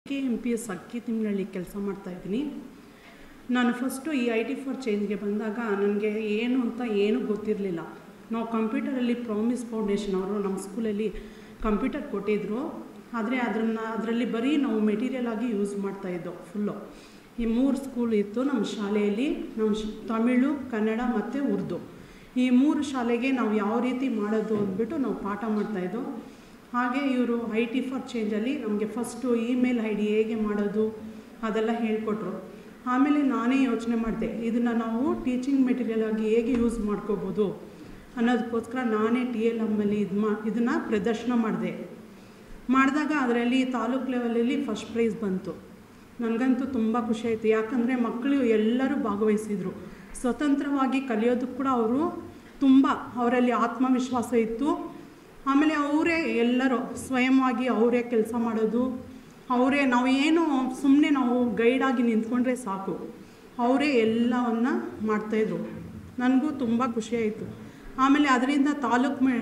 K M P S ಅಕ್ಕಿ ತಿಂಗಳಲ್ಲಿ ಕೆಲಸ ಮಾಡ್ತಾಯಿದ್ದೀನಿ ನಾನು ಫಸ್ಟು ಈ ಐ ಟಿ ಫಾರ್ ಚೇಂಜ್ಗೆ ಬಂದಾಗ ನನಗೆ ಏನು ಅಂತ ಏನೂ ಗೊತ್ತಿರಲಿಲ್ಲ ನಾವು ಕಂಪ್ಯೂಟರಲ್ಲಿ ಪ್ರಾಮಿಸ್ ಫೌಂಡೇಶನ್ ಅವರು ನಮ್ಮ ಸ್ಕೂಲಲ್ಲಿ ಕಂಪ್ಯೂಟರ್ ಕೊಟ್ಟಿದ್ದರು ಆದರೆ ಅದನ್ನು ಅದರಲ್ಲಿ ಬರೀ ನಾವು ಮೆಟೀರಿಯಲ್ ಆಗಿ ಯೂಸ್ ಮಾಡ್ತಾಯಿದ್ದೋ ಫುಲ್ಲು ಈ ಮೂರು ಸ್ಕೂಲ್ ಇತ್ತು ನಮ್ಮ ಶಾಲೆಯಲ್ಲಿ ನಮ್ಮ ಶ್ ತಮಿಳು ಕನ್ನಡ ಮತ್ತು ಉರ್ದು ಈ ಮೂರು ಶಾಲೆಗೆ ನಾವು ಯಾವ ರೀತಿ ಮಾಡೋದು ಅಂದ್ಬಿಟ್ಟು ನಾವು ಪಾಠ ಮಾಡ್ತಾಯಿದ್ದೋ ಹಾಗೆ ಇವರು ಐ ಟಿ ಫಾರ್ ಚೇಂಜಲ್ಲಿ ನಮಗೆ ಫಸ್ಟು ಇಮೇಲ್ ಐ ಡಿ ಹೇಗೆ ಮಾಡೋದು ಅದೆಲ್ಲ ಹೇಳಿಕೊಟ್ರು ಆಮೇಲೆ ನಾನೇ ಯೋಚನೆ ಮಾಡಿದೆ ಇದನ್ನು ನಾವು ಟೀಚಿಂಗ್ ಮೆಟೀರಿಯಲ್ ಆಗಿ ಹೇಗೆ ಯೂಸ್ ಮಾಡ್ಕೋಬೋದು ಅನ್ನೋದಕ್ಕೋಸ್ಕರ ನಾನೇ ಟಿ ಎಲ್ ಎಮ್ಮಲ್ಲಿ ಇದು ಮಾ ಇದನ್ನು ಪ್ರದರ್ಶನ ಮಾಡಿದೆ ಮಾಡಿದಾಗ ಅದರಲ್ಲಿ ತಾಲೂಕು ಲೆವೆಲಲ್ಲಿ ಫಸ್ಟ್ ಪ್ರೈಸ್ ಬಂತು ನನಗಂತೂ ತುಂಬ ಖುಷಿ ಆಯಿತು ಯಾಕಂದರೆ ಮಕ್ಕಳು ಎಲ್ಲರೂ ಭಾಗವಹಿಸಿದರು ಸ್ವತಂತ್ರವಾಗಿ ಕಲಿಯೋದಕ್ಕೆ ಕೂಡ ಅವರು ತುಂಬ ಅವರಲ್ಲಿ ಆತ್ಮವಿಶ್ವಾಸ ಇತ್ತು ಆಮೇಲೆ ಅವರೇ ಎಲ್ಲರೂ ಸ್ವಯಂವಾಗಿ ಅವರೇ ಕೆಲಸ ಮಾಡೋದು ಅವರೇ ನಾವು ಏನು ಸುಮ್ಮನೆ ನಾವು ಗೈಡಾಗಿ ನಿಂತ್ಕೊಂಡ್ರೆ ಸಾಕು ಅವರೇ ಎಲ್ಲವನ್ನು ಮಾಡ್ತಾಯಿದ್ರು ನನಗೂ ತುಂಬ ಖುಷಿಯಾಯಿತು ಆಮೇಲೆ ಅದರಿಂದ ತಾಲೂಕು ಮೇ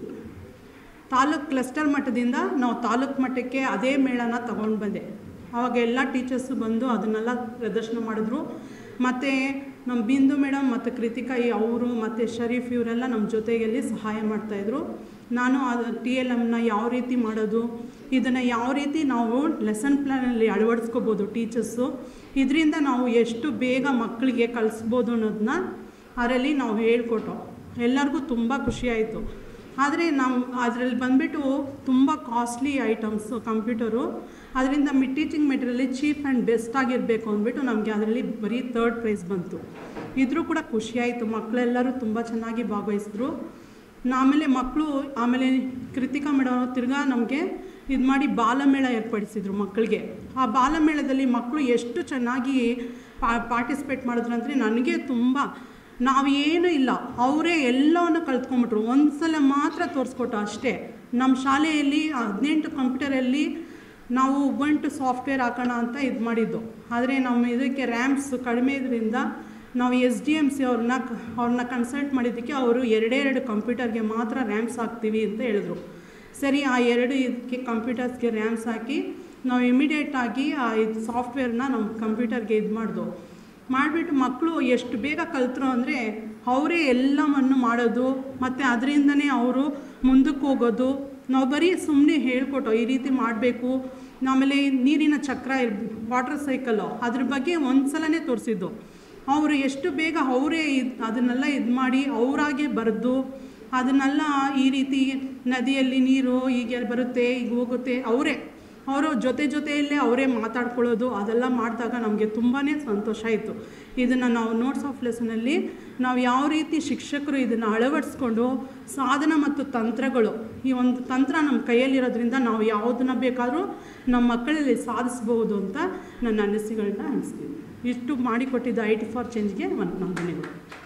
ತಾಲೂಕು ಕ್ಲಸ್ಟರ್ ಮಟ್ಟದಿಂದ ನಾವು ತಾಲೂಕು ಮಟ್ಟಕ್ಕೆ ಅದೇ ಮೇಳನ ತಗೊಂಡು ಬಂದೆ ಆವಾಗ ಎಲ್ಲ ಟೀಚರ್ಸು ಬಂದು ಅದನ್ನೆಲ್ಲ ಪ್ರದರ್ಶನ ಮಾಡಿದ್ರು ಮತ್ತು ನಮ್ಮ ಬಿಂದು ಮೇಡಮ್ ಮತ್ತು ಕೃತಿಕಾ ಅವರು ಮತ್ತು ಶರೀಫ್ ಇವರೆಲ್ಲ ನಮ್ಮ ಜೊತೆಯಲ್ಲಿ ಸಹಾಯ ಮಾಡ್ತಾಯಿದ್ರು ನಾನು ಅದು ಟಿ ಎಲ್ ಎಮ್ನ ಯಾವ ರೀತಿ ಮಾಡೋದು ಇದನ್ನು ಯಾವ ರೀತಿ ನಾವು ಲೆಸನ್ ಪ್ಲ್ಯಾನಲ್ಲಿ ಅಳವಡಿಸ್ಕೋಬೋದು ಟೀಚರ್ಸು ಇದರಿಂದ ನಾವು ಎಷ್ಟು ಬೇಗ ಮಕ್ಕಳಿಗೆ ಕಲಿಸ್ಬೋದು ಅನ್ನೋದನ್ನ ಅದರಲ್ಲಿ ನಾವು ಹೇಳ್ಕೊಟ್ಟು ಎಲ್ಲರಿಗೂ ತುಂಬ ಖುಷಿಯಾಯಿತು ಆದರೆ ನಾವು ಅದರಲ್ಲಿ ಬಂದುಬಿಟ್ಟು ತುಂಬ ಕಾಸ್ಟ್ಲಿ ಐಟಮ್ಸು ಕಂಪ್ಯೂಟರು ಅದರಿಂದ ಮಿ ಟೀಚಿಂಗ್ ಮೆಟೀರಿಯಲಿ ಚೀಪ್ ಆ್ಯಂಡ್ ಬೆಸ್ಟ್ ಆಗಿರಬೇಕು ಅಂದ್ಬಿಟ್ಟು ನಮಗೆ ಅದರಲ್ಲಿ ಬರೀ ತರ್ಡ್ ಪ್ರೈಸ್ ಬಂತು ಇದ್ರೂ ಕೂಡ ಖುಷಿಯಾಯಿತು ಮಕ್ಕಳೆಲ್ಲರೂ ತುಂಬ ಚೆನ್ನಾಗಿ ಭಾಗವಹಿಸಿದ್ರು ಆಮೇಲೆ ಮಕ್ಕಳು ಆಮೇಲೆ ಕೃತಿಕಾ ಮೇಡಮ್ ತಿರ್ಗಾ ನಮಗೆ ಇದು ಮಾಡಿ ಬಾಲಮೇಳ ಏರ್ಪಡಿಸಿದ್ರು ಮಕ್ಕಳಿಗೆ ಆ ಬಾಲಮೇಳದಲ್ಲಿ ಮಕ್ಕಳು ಎಷ್ಟು ಚೆನ್ನಾಗಿ ಪಾರ್ಟಿಸಿಪೇಟ್ ಮಾಡಿದ್ರು ಅಂದರೆ ನನಗೆ ತುಂಬ ನಾವೇನು ಇಲ್ಲ ಅವರೇ ಎಲ್ಲವನ್ನು ಕಲ್ತ್ಕೊಂಬಿಟ್ರು ಒಂದು ಸಲ ಮಾತ್ರ ತೋರಿಸ್ಕೊಟ್ಟು ಅಷ್ಟೇ ನಮ್ಮ ಶಾಲೆಯಲ್ಲಿ ಹದಿನೆಂಟು ಕಂಪ್ಯೂಟರಲ್ಲಿ ನಾವು ಉಬಂಟು ಸಾಫ್ಟ್ವೇರ್ ಹಾಕೋಣ ಅಂತ ಇದು ಮಾಡಿದ್ದು ಆದರೆ ನಮ್ಮ ಇದಕ್ಕೆ ರ್ಯಾಮ್ಸ್ ಕಡಿಮೆ ಇದರಿಂದ ನಾವು ಎಸ್ ಡಿ ಎಮ್ ಸಿ ಅವ್ರನ್ನ ಅವ್ರನ್ನ ಕನ್ಸಲ್ಟ್ ಮಾಡಿದ್ದಕ್ಕೆ ಅವರು ಎರಡೇ ಎರಡು ಕಂಪ್ಯೂಟರ್ಗೆ ಮಾತ್ರ ರ್ಯಾಮ್ಸ್ ಹಾಕ್ತೀವಿ ಅಂತ ಹೇಳಿದ್ರು ಸರಿ ಆ ಎರಡು ಇದಕ್ಕೆ ಕಂಪ್ಯೂಟರ್ಸ್ಗೆ ರ್ಯಾಮ್ಸ್ ಹಾಕಿ ನಾವು ಇಮಿಡಿಯೇಟಾಗಿ ಆ ಇದು ಸಾಫ್ಟ್ವೇರ್ನ ನಮ್ಮ ಕಂಪ್ಯೂಟರ್ಗೆ ಇದು ಮಾಡ್ದು ಮಾಡಿಬಿಟ್ಟು ಮಕ್ಕಳು ಎಷ್ಟು ಬೇಗ ಕಲ್ತರು ಅಂದರೆ ಅವರೇ ಎಲ್ಲವನ್ನು ಮಾಡೋದು ಮತ್ತು ಅದರಿಂದನೇ ಅವರು ಮುಂದಕ್ಕೆ ಹೋಗೋದು ನಾವು ಬರೀ ಸುಮ್ಮನೆ ಹೇಳ್ಕೊಟ್ಟು ಈ ರೀತಿ ಮಾಡಬೇಕು ಆಮೇಲೆ ನೀರಿನ ಚಕ್ರ ಇರ್ ವಾಟರ್ ಸೈಕಲ್ಲು ಅದ್ರ ಬಗ್ಗೆ ಒಂದು ಸಲನೇ ತೋರಿಸಿದ್ದು ಅವರು ಎಷ್ಟು ಬೇಗ ಅವರೇ ಇದು ಅದನ್ನೆಲ್ಲ ಇದು ಮಾಡಿ ಅವರಾಗೆ ಬರೆದು ಅದನ್ನೆಲ್ಲ ಈ ರೀತಿ ನದಿಯಲ್ಲಿ ನೀರು ಹೀಗೆ ಬರುತ್ತೆ ಈಗ ಹೋಗುತ್ತೆ ಅವರೇ ಅವರು ಜೊತೆ ಜೊತೆಯಲ್ಲೇ ಅವರೇ ಮಾತಾಡ್ಕೊಳ್ಳೋದು ಅದೆಲ್ಲ ಮಾಡಿದಾಗ ನಮಗೆ ತುಂಬಾ ಸಂತೋಷ ಆಯಿತು ಇದನ್ನು ನಾವು ನೋಟ್ಸ್ ಆಫ್ ಲೆಸನಲ್ಲಿ ನಾವು ಯಾವ ರೀತಿ ಶಿಕ್ಷಕರು ಇದನ್ನು ಅಳವಡಿಸ್ಕೊಂಡು ಸಾಧನ ಮತ್ತು ತಂತ್ರಗಳು ಈ ಒಂದು ತಂತ್ರ ನಮ್ಮ ಕೈಯಲ್ಲಿರೋದ್ರಿಂದ ನಾವು ಯಾವುದನ್ನ ಬೇಕಾದರೂ ನಮ್ಮ ಮಕ್ಕಳಲ್ಲಿ ಸಾಧಿಸ್ಬೋದು ಅಂತ ನನ್ನ ಅನಿಸಿಕೆಗಳನ್ನ ಅನಿಸ್ತೀನಿ ಇಷ್ಟು ಮಾಡಿಕೊಟ್ಟಿದ್ದ ಐ ಟಿ ಫಾರ್ ಚೇಂಜ್ಗೆ ಒಂದು ವಂದನೆಗಳು